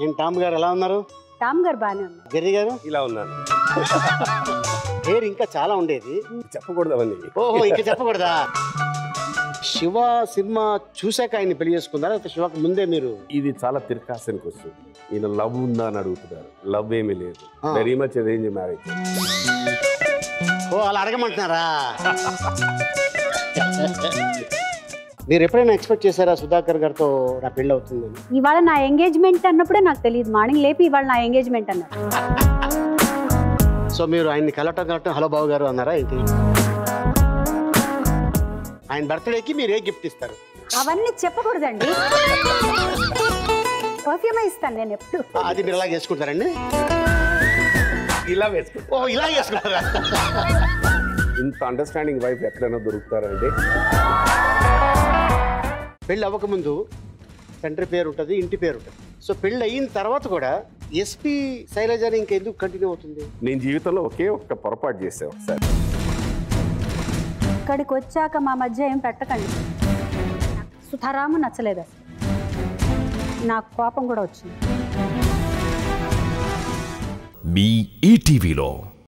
నేను టామ్ గారు ఎలా ఉన్నారు టామ్ గారు బాగానే ఉన్నారు గెర్రీ గారు ఇలా ఉన్నాను హెయిర్ ఇంకా చాలా ఉండేది చెప్పకూడదు అవన్నీ ఓహో ఇంకా చెప్పకూడదా శివ సినిమా చూశాక ఆయన్ని పెళ్లి చేసుకున్నారా లేకపోతే శివకు ముందే మీరు ఇది చాలా తిరకాసిన క్వశ్చన్ ఈయన లవ్ ఉందా అని అడుగుతున్నారు లవ్ ఏమీ లేదు ఆ. వెరీ మచ్ అరేంజ్ మ్యారేజ్ ఓ అలా అడగమంటున్నారా మీరు ఎప్పుడైనా ఎక్స్పెక్ట్ చేశారా సుధాకర్ గారితో నా పెళ్ళి అవుతుందని ఇవాళ నా ఎంగేజ్మెంట్ అన్నప్పుడే నాకు తెలియదు మార్నింగ్ లేపి ఇవాళ నా ఎంగేజ్మెంట్ అన్నారు సో మీరు ఆయన్ని కలవటం కలవటం హలో బాబు గారు అన్నారా ఏంటి ఆయన బర్త్డేకి మీరు ఏ గిఫ్ట్ ఇస్తారు అవన్నీ చెప్పకూడదండి పర్ఫ్యూమే ఇస్తాను నేను ఎప్పుడు ఆ, అది మీరు ఇలా చేసుకుంటారండి ఇలా వేసుకో ఓ ఇలా చేసుకుంటారా ఇంత అండర్స్టాండింగ్ వైఫ్ ఎక్కడైనా దొరుకుతారండి పెళ్ళి అవ్వకముందు తండ్రి పేరు ఉంటుంది ఇంటి పేరు ఉంటుంది సో పెళ్ళి అయిన తర్వాత కూడా ఎస్పి శైలజ అని ఇంకెందుకు కంటిన్యూ అవుతుంది నేను జీవితంలో ఒకే ఒక్క పొరపాటు చేసాను ఒకసారి ఇక్కడికి వచ్చాక మా మధ్య ఏం పెట్టకండి సుధారాము నచ్చలేదు అసలు నాకు కోపం కూడా వచ్చింది మీ ఈటీవీలో